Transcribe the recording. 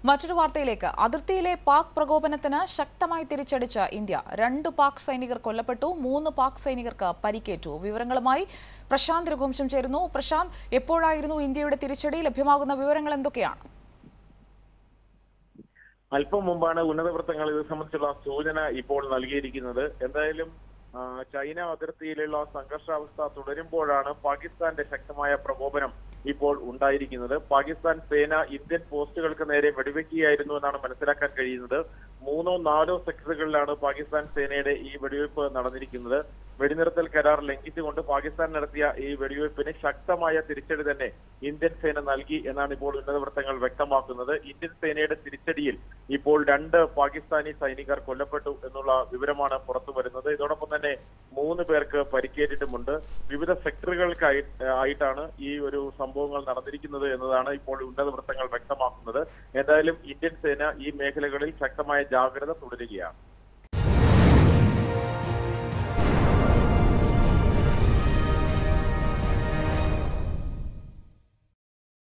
മറ്റൊരു വാർത്തയിലേക്ക് അതിർത്തിയിലെ പാക് പ്രകോപനത്തിന് ശക്തമായി തിരിച്ചടിച്ച ഇന്ത്യ രണ്ട് പാക് സൈനികർ കൊല്ലപ്പെട്ടു മൂന്ന് പാക് സൈനികർക്ക് പരിക്കേറ്റു വിവരങ്ങളുമായി പ്രശാന്ത് രഘുവംശം ചേരുന്നു പ്രശാന്ത് എപ്പോഴായിരുന്നു ഇന്ത്യയുടെ തിരിച്ചടി ലഭ്യമാകുന്ന വിവരങ്ങൾ എന്തൊക്കെയാണ് അല്പം മുമ്പാണ് ഉന്നത വൃത്തങ്ങൾ ഇത് സംബന്ധിച്ചുള്ള സൂചന ഇപ്പോൾ നൽകിയിരിക്കുന്നത് എന്തായാലും ആ, ചൈന അതിർത്തിയിലുള്ള സംഘർഷാവസ്ഥ തുടരുമ്പോഴാണ് പാകിസ്ഥാന്റെ ശക്തമായ പ്രകോപനം ഇപ്പോൾ ഉണ്ടായിരിക്കുന്നത് പാകിസ്ഥാൻ സേന ഇന്ത്യൻ പോസ്റ്റുകൾക്ക് നേരെ വെടിവെക്കുകയായിരുന്നു എന്നാണ് മനസ്സിലാക്കാൻ കഴിയുന്നത് മൂന്നോ നാലോ സെക്ടറുകളിലാണ് പാകിസ്ഥാൻ സേനയുടെ ഈ വെടിവെയ്പ് നടന്നിരിക്കുന്നത് വെടിനിർത്തൽ കരാർ ലംഘിച്ചുകൊണ്ട് പാകിസ്ഥാൻ നടത്തിയ ഈ വെടിവെയ്പ്പിന് ശക്തമായ തിരിച്ചടി തന്നെ ഇന്ത്യൻ സേന നൽകി എന്നാണ് ഇപ്പോൾ ഉന്നത വൃത്തങ്ങൾ വ്യക്തമാക്കുന്നത് ഇന്ത്യൻ സേനയുടെ തിരിച്ചടിയിൽ ഇപ്പോൾ രണ്ട് പാകിസ്ഥാനി സൈനികർ കൊല്ലപ്പെട്ടു എന്നുള്ള വിവരമാണ് പുറത്തു വരുന്നത് ഇതോടൊപ്പം തന്നെ മൂന്ന് പേർക്ക് പരിക്കേറ്റിട്ടുമുണ്ട് വിവിധ സെക്ടറുകൾക്കായി ആയിട്ടാണ് ഈ ഒരു സംഭവങ്ങൾ നടന്നിരിക്കുന്നത് എന്നതാണ് ഇപ്പോൾ ഉന്നത വൃത്തങ്ങൾ വ്യക്തമാക്കുന്നത് എന്തായാലും ഇന്ത്യൻ സേന ഈ മേഖലകളിൽ ശക്തമായ ജാഗ്രത തുടരുകയാണ്